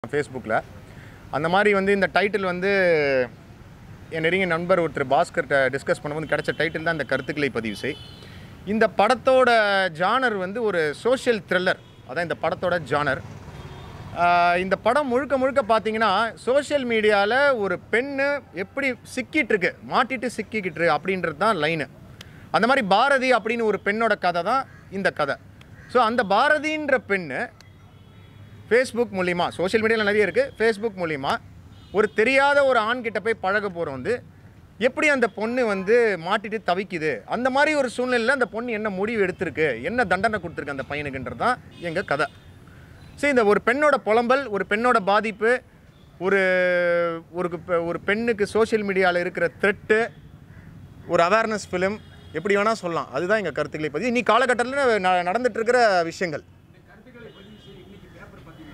ஃபேஸ்புக்கில் அந்த மாதிரி வந்து இந்த டைட்டில் வந்து என் நெருங்கிய நண்பர் ஒருத்தர் பாஸ்கர்கிட்ட டிஸ்கஸ் பண்ணும்போது கிடைச்ச டைட்டில் தான் இந்த கருத்துக்களை பதிவு செய் இந்த படத்தோட ஜானர் வந்து ஒரு சோஷியல் த்ரில்லர் அதான் இந்த படத்தோட ஜானர் இந்த படம் முழுக்க முழுக்க பார்த்தீங்கன்னா சோஷியல் மீடியாவில் ஒரு பெண்ணு எப்படி சிக்கிட்டு இருக்கு மாட்டிட்டு சிக்கிக்கிட்டு இருக்கு அப்படின்றது தான் லைனு அந்த மாதிரி பாரதி அப்படின்னு ஒரு பெண்ணோட கதை தான் இந்த கதை ஸோ அந்த பாரதின்ற பெண்ணு ஃபேஸ்புக் மூலிமா சோஷியல் மீடியாவில் நிறைய இருக்குது ஃபேஸ்புக் மூலிமா ஒரு தெரியாத ஒரு ஆண்கிட்ட போய் பழக போகிறோம் வந்து எப்படி அந்த பொண்ணு வந்து மாட்டிட்டு தவிக்குது அந்த மாதிரி ஒரு சூழ்நிலையில் அந்த பொண்ணு என்ன முடிவு எடுத்திருக்கு என்ன தண்டனை கொடுத்துருக்கு அந்த பையனுக்குன்றது தான் எங்கள் கதை சரி இந்த ஒரு பெண்ணோட புலம்பல் ஒரு பெண்ணோட பாதிப்பு ஒரு ஒரு பெ- ஒரு பெண்ணுக்கு சோஷியல் மீடியாவில் இருக்கிற த்ரெட்டு ஒரு அவேர்னஸ் ஃபிலிம் எப்படி வேணால் சொல்லலாம் அதுதான் எங்கள் கருத்துக்களை பற்றி இன்னி காலகட்டத்தில் ந நடந்துட்டு இருக்கிற விஷயங்கள் கருத்துக்களை பதிவு செய்ய இன்னைக்கு பேப்பர் பார்த்தீங்களா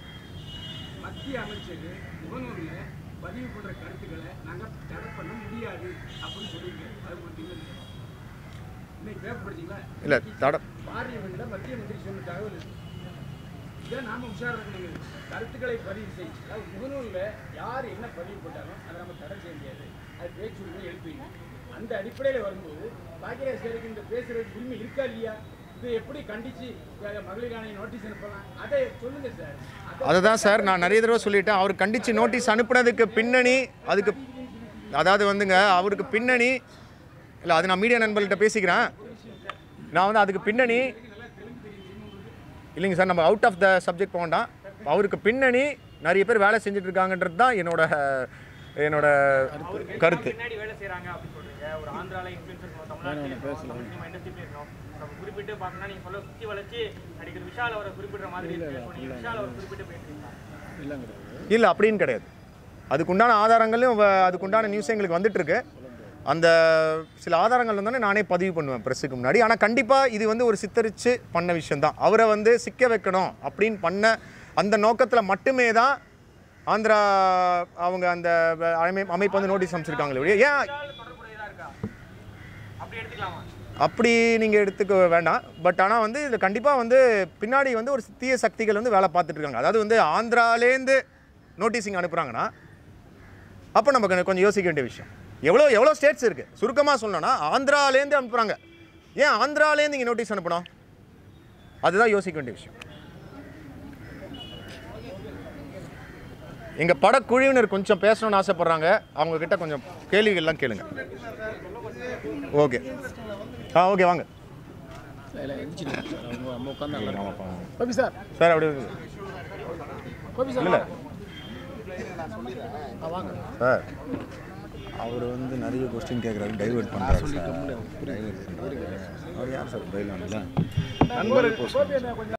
மத்திய அமைச்சர் முகநூலில் பதிவு பண்ற கருத்துக்களை நாங்கள் தடை பண்ண முடியாது அப்படின்னு சொல்லியிருக்காரு அது பார்த்தீங்களா இன்னைக்கு பேப்பர் படிச்சீங்களா இல்லை தட பார்லிமெண்ட்ல மத்திய மந்திரி சொன்ன தகவல் இது. இதை நாம உஷாரா இருக்கணும் கருத்துக்களை பதிவு செய் அதாவது முகநூலில் யார் என்ன பதிவு போட்டாலும் அதை நம்ம தடை செய்ய முடியாது அது பேச்சுரிமை எழுப்பீங்க அந்த அடிப்படையில் வரும்போது பாக்கியராஜ் இந்த பேசுறதுக்கு உரிமை இருக்கா இல்லையா இது எப்படி கண்டிச்சு அஹ், மகளிர் ஆணைய நோட்டீஸ் அனுப்பலாம் அதை சொல்லுங்க சார் அதை அதை தான் சார் நான் நிறைய தடவை சொல்லிட்டேன் அவர் கண்டித்து நோட்டீஸ் அனுப்புனதுக்கு பின்னணி அதுக்கு அதாவது வந்துங்க அவருக்கு பின்னணி இல்லை அது நான் மீடியா நண்பர்கள்ட்ட பேசிக்கிறேன் நான் வந்து அதுக்கு பின்னணி இல்லைங்க சார் நம்ம அவுட் ஆஃப் த சப்ஜெக்ட் போகண்டாம் அவருக்கு பின்னணி நிறைய பேர் வேலை செஞ்சுட்டு இருக்காங்கன்றது தான் என்னோட என்னோட கருத்து பின்னாடி வேலை செய்றாங்க அப்படின்னு சொல்றீங்க ஒரு ஆந்திரால இன்ஃபுளுசர் தமிழ்நாட்டில் தமிழ் சினிமா இண்டஸ்ட்ரியில இருக்கணும் நம்ம குறிப்பிட்டு பார்த்தோம்னா நீங்க சொல்ல சுத்தி வளைச்சு நடிகர் விஷால் அவரை குறிப்பிடுற மாதிரி இருக்கு So, நீங்க விஷால் அவரை குறிப்பிட்டு பேசுறீங்களா இல்லை அப்படின்னு கிடையாது அதுக்குண்டான ஆதாரங்களும் வ- அதுக்குண்டான நியூஸ் எங்களுக்கு வந்துட்டு இருக்கு அந்த சில ஆதாரங்கள் வந்தோடனே நானே பதிவு பண்ணுவேன் ப்ரெஸ்ஸுக்கு முன்னாடி ஆனால் கண்டிப்பாக இது வந்து ஒரு சித்தரித்து பண்ண விஷயம்தான் அவரை வந்து சிக்க வைக்கணும் அப்படின்னு பண்ண அந்த நோக்கத்தில் மட்டுமே தான் ஆந்திரா அவங்க அந்த வ- அமை அமைப்பு வந்து நோட்டீஸ் அமைச்சிருக்காங்களே ஒழிய ஏன் விஷால் தொடர்புடையதா இருக்கா அப்படி எடுத்துக்கலாமா அப்படி நீங்கள் எடுத்துக்க வேண்டாம் பட் ஆனால் வந்து இது கண்டிப்பாக வந்து பின்னாடி வந்து ஒரு தீய சக்திகள் வந்து வேலை பார்த்துட்டு இருக்காங்க அதாவது வந்து ஆந்திராலேருந்து நோட்டீஸிங் அனுப்புகிறாங்கன்னா அப்போ நம்ம கொஞ்சம் கொஞ்சம் யோசிக்க வேண்டிய விஷயம் எவ்வளோ எவ்வளோ ஸ்டேட்ஸ் இருக்குது சுருக்கமாக சொல்லணும்னா ஆந்திராலேருந்து அனுப்புகிறாங்க ஏன் ஆந்திராலேருந்து இங்கே நோட்டீஸ் அனுப்பணும் அதுதான் யோசிக்க வேண்டிய விஷயம் எங்கள் படக்குழுவினர் கொஞ்சம் பேசணும்னு ஆசைப்பட்றாங்க அவங்க கிட்ட கொஞ்சம் கேள்விகள்லாம் கேளுங்க ஓகே ஆ ஓகே வாங்க இல்லை எந்திரிச்சிட்டு சார் அவங்க நம்ம உட்காந்து ஆமாப்பா. கோபி சார் சார் அப்படியே இருக்கு. கோபி சார் இல்லை ஆ, வாங்க சார் அவர் வந்து நிறைய கொஸ்டின் கேட்குறாரு டைவர்ட் பண்ணுறாரு சார் டைவர்ட் பண்ணுறாரு அவர் யார் சார் பயில் நண்பர் கோபி என்ன கொஞ்சம்